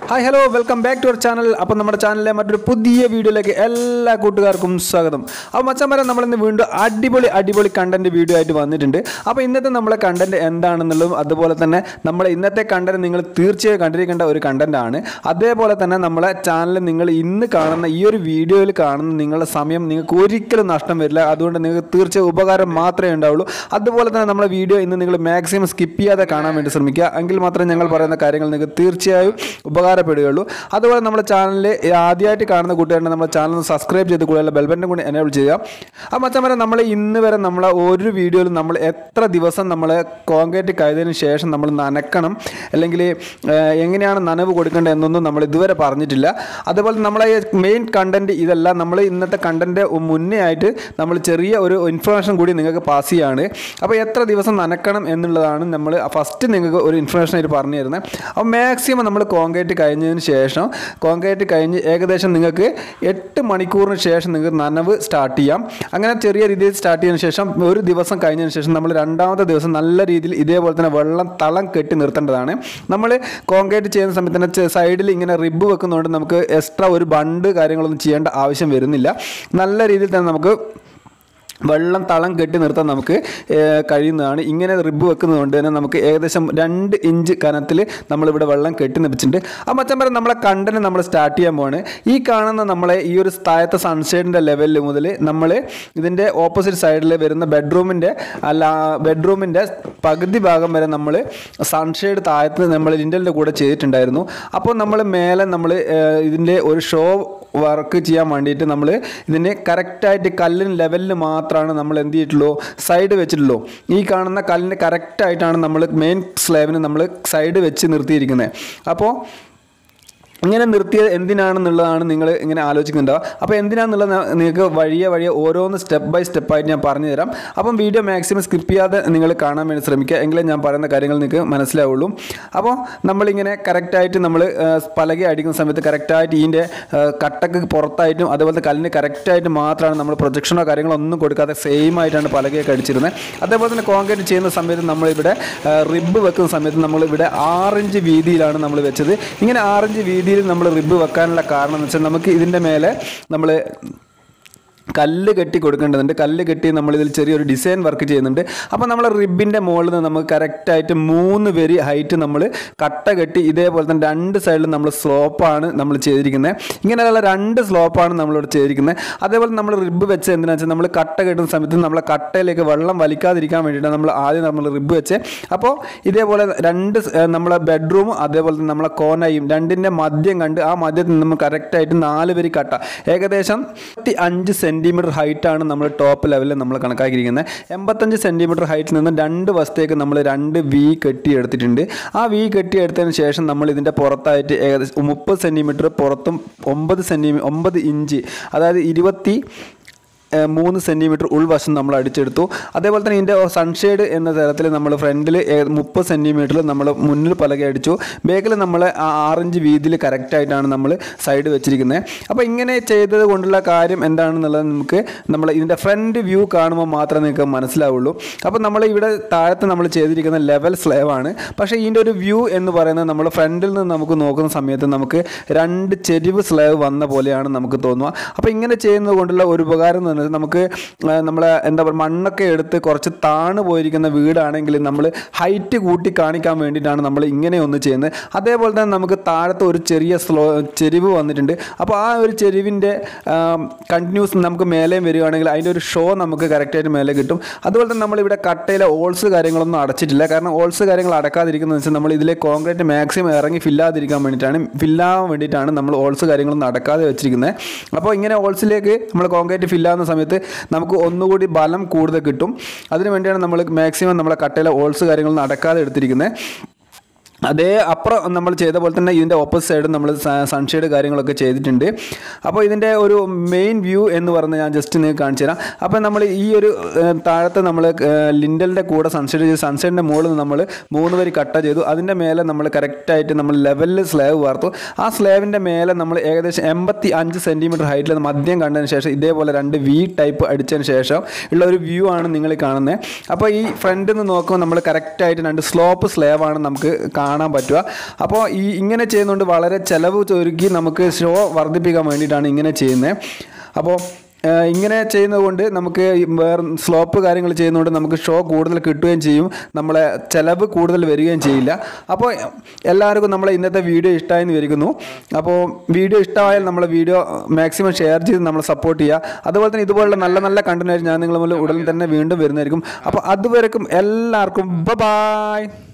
hi hello welcome back to our channel അപ്പോൾ നമ്മുടെ ചാനലിലെ മറ്റൊരു പുതിയ വീഡിയോയിലേക്ക് എല്ലാ കൂട്ടുകാർക്കും സ്വാഗതം അപ്പോൾ മച്ചന്മാരെ നമ്മളിന്ന് വീണ്ടും അടിപൊളി അടിപൊളി കണ്ടന്റ് വീഡിയോ ആയിട്ട് വന്നിട്ടുണ്ട് അപ്പോൾ ഇന്നത്തെ നമ്മളെ കണ്ടന്റ് എന്താണെന്നുള്ളതും അതുപോലെ തന്നെ നമ്മളെ ഇന്നത്തെ കണ്ടന്റ് നിങ്ങൾ തീർച്ചയായും കണ്ടിരിക്കേണ്ട ഒരു കണ്ടന്റ് ആണ് അതേപോലെ തന്നെ നമ്മളെ ചാനലിൽ നിങ്ങൾ ഇന്ന് കാണുന്ന ഈ ഒരു വീഡിയോയിൽ കാണുന്ന നിങ്ങളുടെ സമയം നിങ്ങൾക്ക് ഒരിക്കലും നഷ്ടം വരില്ല അതുകൊണ്ട് നിങ്ങൾക്ക് തീർച്ചയായും ഉപകാരം മാത്രമേ ഉണ്ടാവുള്ളൂ അതുപോലെ തന്നെ നമ്മളെ വീഡിയോ ഇന്ന് നിങ്ങൾ മാക്സിമം സ്കിപ്പ് ചെയ്യാതെ കാണാൻ വേണ്ടി ശ്രമിക്കുക എങ്കിൽ മാത്രമേ ഞങ്ങൾ പറയുന്ന കാര്യങ്ങൾ നിങ്ങൾക്ക് തീർച്ചയായും ഉപകാരപ്പെടുകയുള്ളൂ അതുപോലെ നമ്മുടെ ചാനലിൽ ആദ്യമായിട്ട് കാണുന്ന കൂട്ടുകാരുടെ നമ്മുടെ ചാനൽ സബ്സ്ക്രൈബ് ചെയ്ത് കൂടുതൽ ബെൽബട്ടൻ കൂടി എനേബിൾ ചെയ്യുക ആ മച്ചാൻ വരെ നമ്മൾ ഇന്ന് വരെ നമ്മൾ ഒരു വീഡിയോയിൽ നമ്മൾ എത്ര ദിവസം നമ്മൾ കോൺക്രീറ്റ് കഴിയതിന് ശേഷം നമ്മൾ നനക്കണം അല്ലെങ്കിൽ ഏഹ്, എങ്ങനെയാണ് നനവ് കൊടുക്കേണ്ടത് എന്നൊന്നും നമ്മൾ ഇതുവരെ പറഞ്ഞിട്ടില്ല അതുപോലെ നമ്മളെ മെയിൻ കണ്ടന്റ് ഇതല്ല നമ്മൾ ഇന്നത്തെ കണ്ടന്റ് മുന്നേ ആയിട്ട് നമ്മൾ ചെറിയ ഒരു ഇൻഫർമേഷൻ കൂടി നിങ്ങൾക്ക് പാസ് ചെയ്യാണ് അപ്പോൾ എത്ര ദിവസം നനക്കണം എന്നുള്ളതാണ് നമ്മൾ ഫസ്റ്റ് നിങ്ങൾക്ക് ഒരു ഇൻഫർമേഷൻ ആയിട്ട് പറഞ്ഞു തരുന്നത് അപ്പോൾ മാക്സിമം നമ്മൾ കോൺക്രീറ്റ് കഴിഞ്ഞതിന് ശേഷം കോൺക്രീറ്റ് കഴിഞ്ഞ് ഏകദേശം നിങ്ങൾക്ക് എട്ട് മണിക്കൂറിന് ശേഷം നിങ്ങൾക്ക് നനവ് സ്റ്റാർട്ട് ചെയ്യാം അങ്ങനെ ചെറിയ രീതിയിൽ സ്റ്റാർട്ട് ചെയ്തതിന് ശേഷം ഒരു ദിവസം കഴിഞ്ഞതിന് ശേഷം നമ്മൾ രണ്ടാമത്തെ ദിവസം നല്ല രീതിയിൽ ഇതേപോലെ തന്നെ വെള്ളം തളം കെട്ടി നിർത്തേണ്ടതാണ് നമ്മൾ കോൺക്രീറ്റ് ചെയ്യുന്ന സമയത്ത് തന്നെ സൈഡിൽ ഇങ്ങനെ റിബ് വെക്കുന്നതുകൊണ്ട് നമുക്ക് എക്സ്ട്രാ ഒരു ബണ്ട് കാര്യങ്ങളൊന്നും ചെയ്യേണ്ട ആവശ്യം വരുന്നില്ല നല്ല രീതിയിൽ തന്നെ നമുക്ക് വെള്ളം തളം കെട്ടി നിർത്താൻ നമുക്ക് ഏഹ്, കഴിയുന്നതാണ് ഇങ്ങനെ റിബ് വെക്കുന്നതുകൊണ്ട് തന്നെ നമുക്ക് ഏകദേശം രണ്ട് ഇഞ്ച് കനത്തിൽ നമ്മളിവിടെ വെള്ളം കെട്ടി നിപ്പിച്ചിട്ടുണ്ട് ആ മച്ചം പറയാം നമ്മളെ കണ്ടന്റ് നമ്മൾ സ്റ്റാർട്ട് ചെയ്യാൻ പോവാണ് ഈ കാണുന്ന നമ്മളെ ഈ ഒരു താഴത്തെ സൺഷെയ്ഡിൻ്റെ ലെവലിൽ മുതൽ നമ്മൾ ഇതിൻ്റെ ഓപ്പോസിറ്റ് സൈഡിൽ വരുന്ന ബെഡ്റൂമിൻ്റെ അല്ല ബെഡ്റൂമിൻ്റെ പകുതി ഭാഗം വരെ നമ്മൾ സൺഷെയ്ഡ് താഴത്ത് നമ്മൾ ലിൻഡലിൻ്റെ കൂടെ ചെയ്തിട്ടുണ്ടായിരുന്നു അപ്പോൾ നമ്മൾ മേലെ നമ്മൾ ഇതിൻ്റെ ഒരു ഷോ വർക്ക് ചെയ്യാൻ വേണ്ടിയിട്ട് നമ്മൾ ഇതിന് കറക്റ്റായിട്ട് കല്ലിന് ലെവലിൽ മാത്രമാണ് നമ്മൾ എന്ത് ചെയ്തിട്ടുള്ളൂ സൈഡ് വെച്ചിട്ടുള്ളൂ ഈ കാണുന്ന കല്ലിന് കറക്റ്റായിട്ടാണ് നമ്മൾ മെയിൻ സ്ലാബിന് നമ്മൾ സൈഡ് വെച്ച് നിർത്തിയിരിക്കുന്നത് അപ്പോൾ ഇങ്ങനെ നിർത്തിയത് എന്തിനാണെന്നുള്ളതാണ് നിങ്ങൾ ഇങ്ങനെ ആലോചിക്കുന്നുണ്ടാവുക അപ്പോൾ എന്തിനാണെന്നുള്ളത് ന- നിങ്ങൾക്ക് വഴിയെ വഴിയെ ഓരോന്ന് സ്റ്റെപ്പ് ബൈ സ്റ്റെപ്പായിട്ട് ഞാൻ പറഞ്ഞു തരാം അപ്പം വീഡിയോ മാക്സിമം സ്കിപ്പ് ചെയ്യാതെ നിങ്ങൾ കാണാൻ വേണ്ടി ശ്രമിക്കുക എങ്കിലേ ഞാൻ പറയുന്ന കാര്യങ്ങൾ നിങ്ങൾക്ക് മനസ്സിലാവുള്ളൂ അപ്പോൾ നമ്മളിങ്ങനെ കറക്റ്റായിട്ട് നമ്മൾ പലക അടിക്കുന്ന സമയത്ത് കറക്റ്റായിട്ട് ഇതിൻ്റെ കട്ടക്ക് പുറത്തായിട്ടും അതുപോലെ കല്ലിന് കറക്റ്റായിട്ട് മാത്രമാണ് നമ്മൾ പ്രൊജക്ഷനോ കാര്യങ്ങളോ ഒന്നും കൊടുക്കാതെ സെയിം ആയിട്ടാണ് പലകയൊക്കെ അടിച്ചിരുന്നത് അതേപോലെ തന്നെ കോൺക്രീറ്റ് ചെയ്യുന്ന സമയത്ത് നമ്മളിവിടെ റിബ് വെക്കുന്ന സമയത്ത് നമ്മളിവിടെ ആറിഞ്ച് വീതിയിലാണ് നമ്മൾ വെച്ചത് ഇങ്ങനെ ആറിഞ്ച് വീതിയിൽ നമ്മൾ റിബ് വെക്കാനുള്ള കാരണം എന്ന് വെച്ചാൽ നമുക്ക് ഇതിൻ്റെ മേലെ നമ്മൾ കല്ല് കെട്ടി കൊടുക്കേണ്ടതുണ്ട് കല്ല് കെട്ടി നമ്മൾ ഇതിൽ ചെറിയൊരു ഡിസൈൻ വർക്ക് ചെയ്യുന്നുണ്ട് അപ്പോൾ നമ്മൾ റിബിൻ്റെ മുകളിൽ നിന്ന് നമുക്ക് കറക്റ്റായിട്ട് മൂന്ന് വരി ഹൈറ്റ് നമ്മൾ കട്ട കെട്ടി ഇതേപോലെ തന്നെ രണ്ട് സൈഡിലും നമ്മൾ സ്ലോപ്പാണ് നമ്മൾ ചെയ്തിരിക്കുന്നത് ഇങ്ങനെയുള്ള രണ്ട് സ്ലോപ്പാണ് നമ്മളിവിടെ ചെയ്തിരിക്കുന്നത് അതേപോലെ നമ്മൾ റിബ് വെച്ച് എന്തിനാ വെച്ചാൽ നമ്മൾ കട്ട കെട്ടുന്ന സമയത്ത് നമ്മളെ കട്ടയിലേക്ക് വെള്ളം വലിക്കാതിരിക്കാൻ വേണ്ടിയിട്ടാണ് നമ്മൾ ആദ്യം നമ്മൾ റിബ് വെച്ച് അപ്പോൾ ഇതേപോലെ രണ്ട് സ്- ഏഹ് നമ്മളെ ബെഡ്റൂമും അതേപോലെ തന്നെ നമ്മളെ കോനയും രണ്ടിൻ്റെ മദ്യം കണ്ട് ആ മദ്യത്തിൽ നിന്ന് നമ്മൾ കറക്റ്റായിട്ട് നാല് വരി കട്ട ഏകദേശം ഇരുപത്തി അഞ്ച് സെൻറ്റിമീറ്റർ ഹൈറ്റാണ് നമ്മൾ ടോപ്പ് ലെവലിൽ നമ്മൾ കണക്കാക്കിയിരിക്കുന്നത് എൺപത്തഞ്ച് സെൻറ്റിമീറ്റർ ഹൈറ്റിൽ നിന്ന് രണ്ട് വശത്തേക്ക് നമ്മൾ രണ്ട് വി കെട്ടിയെടുത്തിട്ടുണ്ട് ആ വി കെട്ടിയെടുത്തതിന് ശേഷം നമ്മൾ ഇതിൻ്റെ പുറത്തായിട്ട് ഏകദേശം മുപ്പത് സെൻറ്റിമീറ്റർ പുറത്തും ഒമ്പത് സെൻറ്റിമീ ഒമ്പത് ഇഞ്ച് അതായത് ഇരുപത്തി ഏഹ് മൂന്ന് സെൻറ്റിമീറ്റർ ഉൾവശം നമ്മൾ അടിച്ചെടുത്തു അതേപോലെ തന്നെ ഇതിൻ്റെ സൺഷെയ്ഡ് എന്ന തരത്തിൽ നമ്മൾ ഫ്രണ്ടിൽ മുപ്പത് സെൻറ്റിമീറ്ററിൽ നമ്മൾ മുന്നിൽ പലക അടിച്ചു ബാക്കിൽ നമ്മൾ ആറിഞ്ച് വീതിയിൽ കറക്റ്റായിട്ടാണ് നമ്മൾ സൈഡ് വെച്ചിരിക്കുന്നത് അപ്പോൾ ഇങ്ങനെ ചെയ്തത് കൊണ്ടുള്ള കാര്യം എന്താണെന്നുള്ളത് നമുക്ക് നമ്മൾ ഇതിൻ്റെ ഫ്രണ്ട് വ്യൂ കാണുമ്പോൾ മാത്രമേ നിങ്ങൾക്ക് മനസ്സിലാവുള്ളൂ അപ്പോൾ നമ്മൾ ഇവിടെ താഴത്ത് നമ്മൾ ചെയ്തിരിക്കുന്ന ലെവൽ സ്ലേവ് ആണ് പക്ഷേ ഇതിൻ്റെ ഒരു വ്യൂ എന്ന് പറയുന്നത് നമ്മൾ ഫ്രണ്ടിൽ നിന്ന് നമുക്ക് നോക്കുന്ന സമയത്ത് നമുക്ക് രണ്ട് ചെരിവ് സ്ലേവ് വന്ന പോലെയാണ് നമുക്ക് തോന്നുക അപ്പോൾ ഇങ്ങനെ ചെയ്യുന്നത് കൊണ്ടുള്ള ഒരു ഉപകാരം എന്ന് പറഞ്ഞാൽ നമുക്ക് ആ, നമ്മളെ എന്താ പറയുക മണ്ണൊക്കെ എടുത്ത് കുറച്ച് താണു പോയിരിക്കുന്ന വീടാണെങ്കിൽ നമ്മൾ ഹൈറ്റ് കൂട്ടി കാണിക്കാൻ വേണ്ടിയിട്ടാണ് നമ്മൾ ഇങ്ങനെ ഒന്ന് ചെയ്യുന്നത് അതേപോലെ തന്നെ നമുക്ക് താഴത്ത് ഒരു ചെറിയ സ്ലോ ചെരിവ് വന്നിട്ടുണ്ട് അപ്പോൾ ആ ഒരു ചെരിവിൻ്റെ കണ്ടിന്യൂസ് നമുക്ക് മേലെയും വരികയാണെങ്കിൽ അതിൻ്റെ ഒരു ഷോ നമുക്ക് കറക്റ്റായിട്ട് മേലെ കിട്ടും അതുപോലെ തന്നെ നമ്മളിവിടെ കട്ടയിലെ ഓൾസ് കാര്യങ്ങളൊന്നും അടച്ചിട്ടില്ല കാരണം ഓൾസ് കാര്യങ്ങൾ അടക്കാതിരിക്കുന്നത് വെച്ചാൽ നമ്മൾ ഇതിലെ കോൺക്രീറ്റ് മാക്സിമം ഇറങ്ങി ഫില്ലാതിരിക്കാൻ വേണ്ടിയിട്ടാണ് ഫില്ലാവാൻ വേണ്ടിയിട്ടാണ് നമ്മൾ ഓൾസ് കാര്യങ്ങളൊന്നും അടക്കാതെ വെച്ചിരിക്കുന്നത് അപ്പോൾ ഇങ്ങനെ ഓൾസിലേക്ക് നമ്മൾ കോൺക്രീറ്റ് ഫില്ലാകുന്ന സമയത്ത് നമുക്ക് ഒന്നുകൂടി ബലം കൂടുതൽ കിട്ടും അതിന് വേണ്ടിയാണ് നമ്മൾ മാക്സിമം നമ്മളെ കട്ടയിലെ ഓൾസ് കാര്യങ്ങളൊന്നും അടക്കാതെ എടുത്തിരിക്കുന്നത് അതേ അപ്പുറം നമ്മൾ ചെയ്ത പോലെ തന്നെ ഇതിൻ്റെ ഓപ്പോസിറ്റ് സൈഡ് നമ്മൾ സൺഷെയ്ഡ് കാര്യങ്ങളൊക്കെ ചെയ്തിട്ടുണ്ട് അപ്പോൾ ഇതിൻ്റെ ഒരു മെയിൻ വ്യൂ എന്ന് പറഞ്ഞ് ഞാൻ ജസ്റ്റ് നിങ്ങൾക്ക് കാണിച്ചു തരാം അപ്പോൾ നമ്മൾ ഈ ഒരു ഏഹ്, താഴത്തെ നമ്മൾ ലിൻഡലിൻ്റെ കൂടെ സൺഷെയ്ഡ് ചെയ്ത് സൺഷെയ്ഡിൻ്റെ മുകളിൽ നമ്മൾ മൂന്ന് വരി കട്ട ചെയ്തു അതിൻ്റെ മേലെ നമ്മൾ കറക്റ്റായിട്ട് നമ്മൾ ലെവലിൽ സ്ലാബ് വാർത്തു ആ സ്ലാബിൻ്റെ മേലെ നമ്മൾ ഏകദേശം എൺപത്തി അഞ്ച് സെൻറ്റിമീറ്റർ ഹൈറ്റിൽ മദ്യം കണ്ടതിന് ശേഷം ഇതേപോലെ രണ്ട് വി ടൈപ്പ് അടിച്ചതിന് ശേഷം ഉള്ള ഒരു വ്യൂ ആണ് നിങ്ങൾ കാണുന്നത് അപ്പോൾ ഈ ഫ്രണ്ടിൽ നിന്ന് നോക്കുമ്പോൾ നമ്മൾ കറക്റ്റായിട്ട് രണ്ട് സ്ലോപ്പ് സ്ലാബാണ് നമുക്ക് കാണാൻ കാണാൻ പറ്റുക അപ്പോൾ ഈ ഇങ്ങനെ ചെയ്യുന്നതുകൊണ്ട് വളരെ ചിലവ് ചുരുക്കി നമുക്ക് ഷോ വർദ്ധിപ്പിക്കാൻ വേണ്ടിയിട്ടാണ് ഇങ്ങനെ ചെയ്യുന്നത് അപ്പോൾ ഏഹ് ഇങ്ങനെ ചെയ്യുന്നത് കൊണ്ട് നമുക്ക് ഈ വേറെ സ്ലോപ്പ് കാര്യങ്ങൾ ചെയ്യുന്നതുകൊണ്ട് നമുക്ക് ഷോ കൂടുതൽ കിട്ടുകയും ചെയ്യും നമ്മളെ ചിലവ് കൂടുതൽ വരികയും ചെയ്യില്ല അപ്പോൾ എല്ലാവർക്കും നമ്മളെ ഇന്നത്തെ വീഡിയോ ഇഷ്ടമായെന്ന് വിചാരിക്കുന്നു അപ്പോൾ വീഡിയോ ഇഷ്ടമായാൽ നമ്മളെ വീഡിയോ മാക്സിമം ഷെയർ ചെയ്ത് നമ്മളെ സപ്പോർട്ട് ചെയ്യുക അതുപോലെ തന്നെ ഇതുപോലുള്ള നല്ല നല്ല കണ്ടന്റ് ഞാൻ നിങ്ങളുടെ മുന്നിൽ ഉടൻ തന്നെ വീണ്ടും വരുന്നതായിരിക്കും അപ്പോൾ അതുവരെക്കും എല്ലാവർക്കും ബ ബായ്